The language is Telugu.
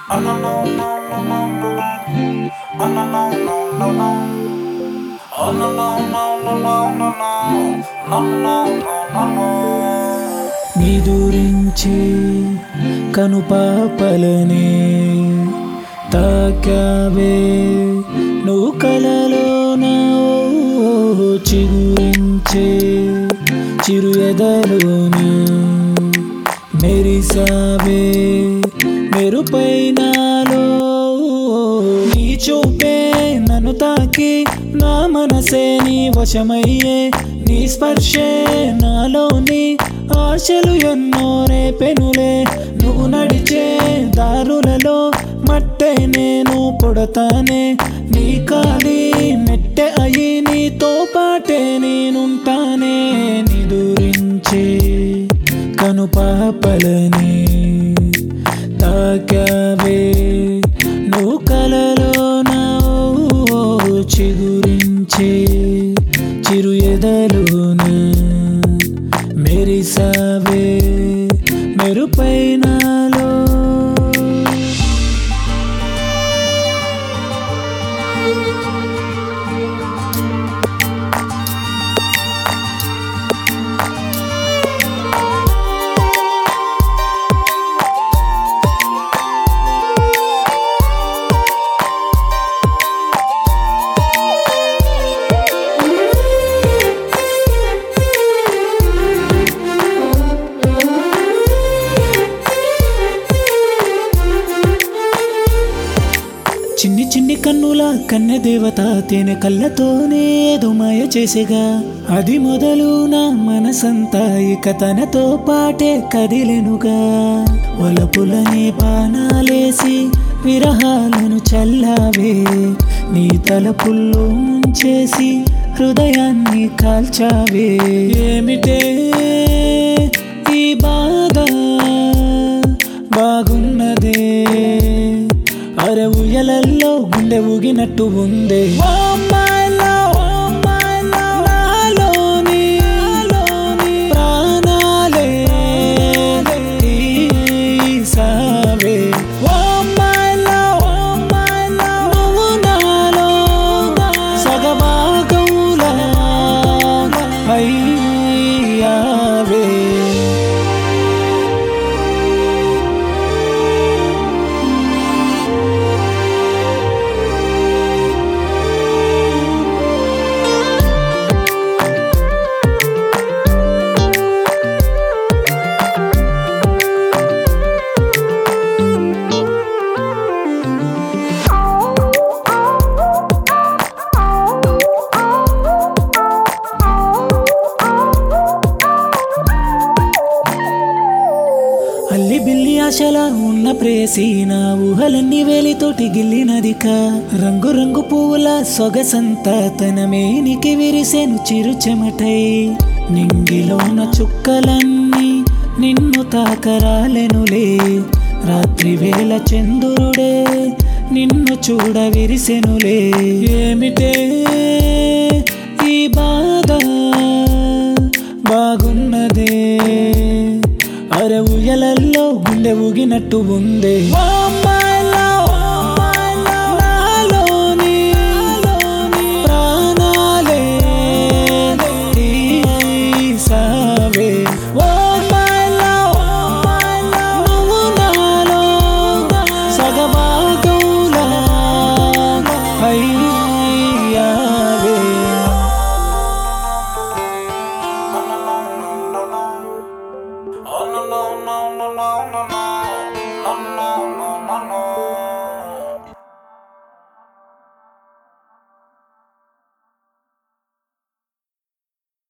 నిదురించి కనుపాపలని తాకావే నువ్వు కలలోన ఓ చిగురించే చిరు ఎదలోన మెరిసావే మెరుపైనాలో నీ చూపే నన్ను తాకి నా మనసే నీ వశమయ్యే నీ స్పర్శే నాలోని ఆశలు ఎన్నో రేపెనులే నువ్వు నడిచే దారులలో మట్టే నేను పొడతానే నీ కాలి మెట్టె అయి నీతో పాటే నేనుంటానే నిదురించే కనుపాపలని తాకావే నువ్వు కలలోన ఓ చిగురించే చిరు ఎదలోన మెరిసావే మెరుపైనాలో చిన్ని చిన్ని కన్నుల కన్నె దేవత తేనె కళ్ళతోనే ఏదో మాయ చేసేగా అది మొదలు నా మనసంతా ఇక తనతో పాటే కదిలెనుగా వలపులనే బాణాలేసి విరహాలను చల్లావే నీ తలపుల్లో ముంచేసి హృదయాన్ని కాల్చావే ఏమిటే ఈ బాధ బాగున్నదే అరే ఉయ్యలల్లో గుండె ఊగినట్టు ఉందే ఓ my love, oh my love, నాలోని ప్రాణాలే తీసావే. ఓ my love, oh my love, నువ్వు నాలో సగభాగంలా అయ్యావే అల్లి బిల్లి ఆశల ఉన్న ప్రేసి నా ఊహలన్నీ వేలితోటి గిల్లినదిక రంగు రంగు పువ్వుల సొగసంతా తన మేనికి విరిసెను చిరు చెమటై నింగిలోన చుక్కలన్నీ నిన్ను తాకరాలెనులే రాత్రి వేళ చంద్రుడే నిన్ను చూడ విరిసెనులే ఏమిటే ఈ బాధ బాగున్నదే అరే ఉయ్యలల్లో గుండె ఊగినట్టు ఉందే ఓ my love, oh my love, నాలోని ప్రాణాలే తీసావే. ఓ my love, oh my love, నువ్వు నాలో సగభాగంలా అయ్యావే.